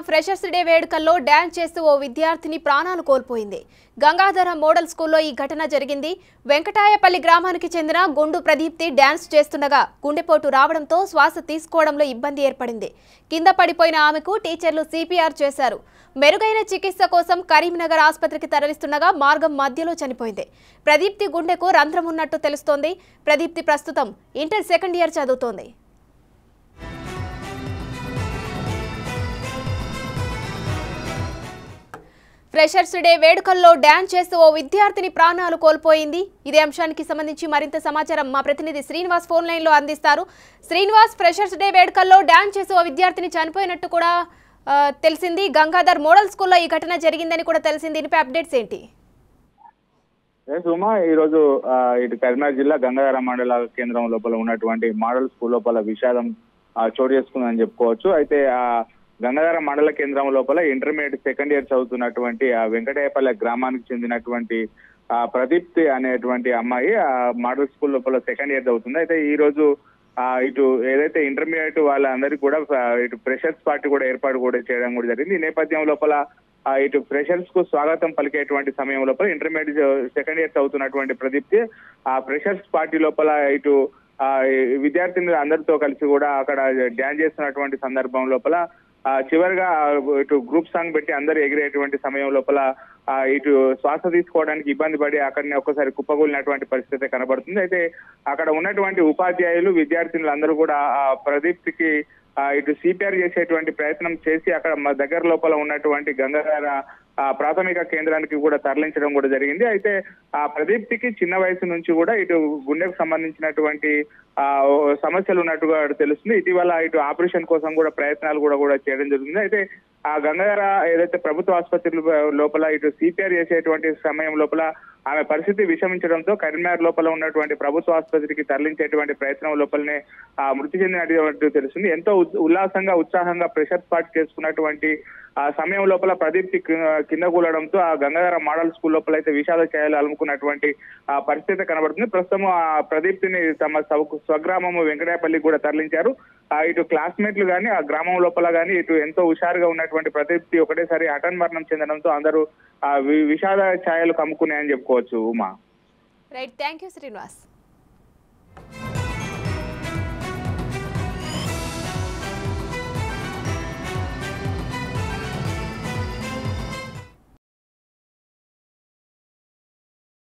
freshers day వేడుకల్లో dance చేస్తూ ఓ విద్యార్థిని ప్రాణాలు కోల్పోయింది గంగాధర మోడల్ స్కూల్లో ఈ ఘటన జరిగింది వెంకటాయపల్లి గ్రామానికి చెందిన గుండు ప్రదీప్తి డ్యాన్స్ చేస్తుండగా గుండెపోటు రావడంతో శ్వాస తీసుకోవడంలో ఇబ్బంది ఏర్పడింది కింద పడిపోయిన ఆమెకు టీచర్లు సిపిఆర్ చేశారు మెరుగైన చికిత్స కోసం కరీంనగర్ ఆసుపత్రికి తరలిస్తుండగా మార్గం మధ్యలో చనిపోయింది ప్రదీప్తి గుండెకు రంధ్రం ఉన్నట్టు తెలుస్తోంది ప్రదీప్తి ప్రస్తుతం ఇంటర్ సెకండ్ ఇయర్ చదువుతోంది ఫ్రెషర్స్ డే వేడుకల్లో డ్యాన్స్ చేస్తూ ఓ విద్యార్థిని ప్రాణాలు కోల్పోయింది ఇదే అంశానికి సంబంధించి మరింత సమాచారం మా ప్రతినిధి శ్రీనివాస్ ఫోన్ లైన్ లో అందిస్తారు శ్రీనివాస్ ఫ్రెషర్స్ డే వేడుకల్లో డ్యాన్స్ చేస్తూ ఓ విద్యార్థిని చనిపోయినట్టు కూడా ఆ, తెలిసింది గంగాధర్ మోడల్ స్కూల్లో ఈ ఘటన జరిగిందని కూడా తెలిసింది దీనిపై అప్డేట్స్ ఏంటి ఏ సుమా ఈ రోజు ఆ, ఇటు కరీంనగర్ జిల్లా గంగాధర మండల కేంద్రం లోపల ఉన్నటువంటి మోడల్ స్కూల్ లోపల విషాదం ఆ, చోటు చేసుకుందని చెప్పుకోవచ్చు అయితే ఆ గంగాధర మండల కేంద్రం లోపల ఇంటర్మీడియట్ సెకండ్ ఇయర్ చదువుతున్నటువంటి ఆ వెంకటేపల్లె గ్రామానికి చెందినటువంటి ఆ ప్రదీప్తి అనేటువంటి అమ్మాయి ఆ మోడల్ స్కూల్ లోపల సెకండ్ ఇయర్ చదువుతుంది అయితే ఈ రోజు ఆ ఇటు ఏదైతే ఇంటర్మీడియట్ వాళ్ళందరికీ కూడా ఆ, ఇటు ప్రెషర్స్ పార్టీ కూడా ఏర్పాటు కూడా చేయడం కూడా జరిగింది ఈ నేపథ్యం లోపల ఆ, ఇటు ఫ్రెషర్స్ కు స్వాగతం పలికేటువంటి సమయం లోపల ఇంటర్మీడియట్ సెకండ్ ఇయర్ చదువుతున్నటువంటి ప్రదీప్తి ఆ ఫ్రెషర్స్ పార్టీ లోపల ఇటు ఆ ఈ విద్యార్థినులు అందరితో కలిసి కూడా అక్కడ డ్యాన్స్ చేస్తున్నటువంటి సందర్భం లోపల ఆ చివరిగా ఇటు గ్రూప్ సాంగ్ పెట్టి అందరూ ఎగిరేటువంటి సమయం లోపల ఆ ఇటు శ్వాస తీసుకోవడానికి ఇబ్బంది పడి అక్కడనే ఒక్కసారి కుప్పగూలినటువంటి పరిస్థితి కనబడుతుంది అయితే అక్కడ ఉన్నటువంటి ఉపాధ్యాయులు విద్యార్థినులు అందరూ కూడా ఆ ప్రదీప్తికి ఆ ఇటు సిపిఆర్ చేసేటువంటి ప్రయత్నం చేసి అక్కడ మా దగ్గర లోపల ఉన్నటువంటి గంగాధర ఆ ప్రాథమిక కేంద్రానికి కూడా తరలించడం కూడా జరిగింది అయితే ఆ ప్రదీప్తికి చిన్న వయసు నుంచి కూడా ఇటు గుండెకు సంబంధించినటువంటి ఆ ఓ సమస్యలు ఉన్నట్టుగా తెలుస్తుంది ఇటీవల ఇటు ఆపరేషన్ కోసం కూడా ప్రయత్నాలు కూడా కూడా చేయడం జరుగుతుంది అయితే ఆ గంగాధర ఏదైతే ప్రభుత్వ ఆసుపత్రి లోపల ఇటు సిపిఆర్ చేసేటువంటి సమయం లోపల ఆమె పరిస్థితి విషమించడంతో కరీంనగర్ లోపల ఉన్నటువంటి ప్రభుత్వ ఆసుపత్రికి తరలించేటువంటి ప్రయత్నం లోపలనే ఆ మృతి చెందినట్టు తెలుస్తుంది ఎంతో ఉత్- ఉల్లాసంగా ఉత్సాహంగా ప్రెషర్ స్పాట్ చేసుకున్నటువంటి ఆ సమయం లోపల ప్రదీప్ కి కి- కింద కూలడంతో ఆ గంగాధర మోడల్ స్కూల్ లోపల అయితే విషాద ఛాయలు అలుముకున్నటువంటి ఆ పరిస్థితి కనబడుతుంది ప్రస్తుతం ఆ ప్రదీప్ ని తమ స్వ- స్వగ్రామము వెంకటాయపల్లికి కూడా తరలించారు ఆ ఇటు క్లాస్మేట్లు గాని ఆ గ్రామం లోపల గాని ఇటు ఎంతో హుషారుగా ఉన్నటువంటి ప్రదీప్ ఒకటేసారి హఠాన్ మరణం చెందడంతో అందరూ ఆ వి- విషాద ఛాయలు కమ్ముకున్నాయని చెప్పుకోవచ్చు Uma right thank you Srinivas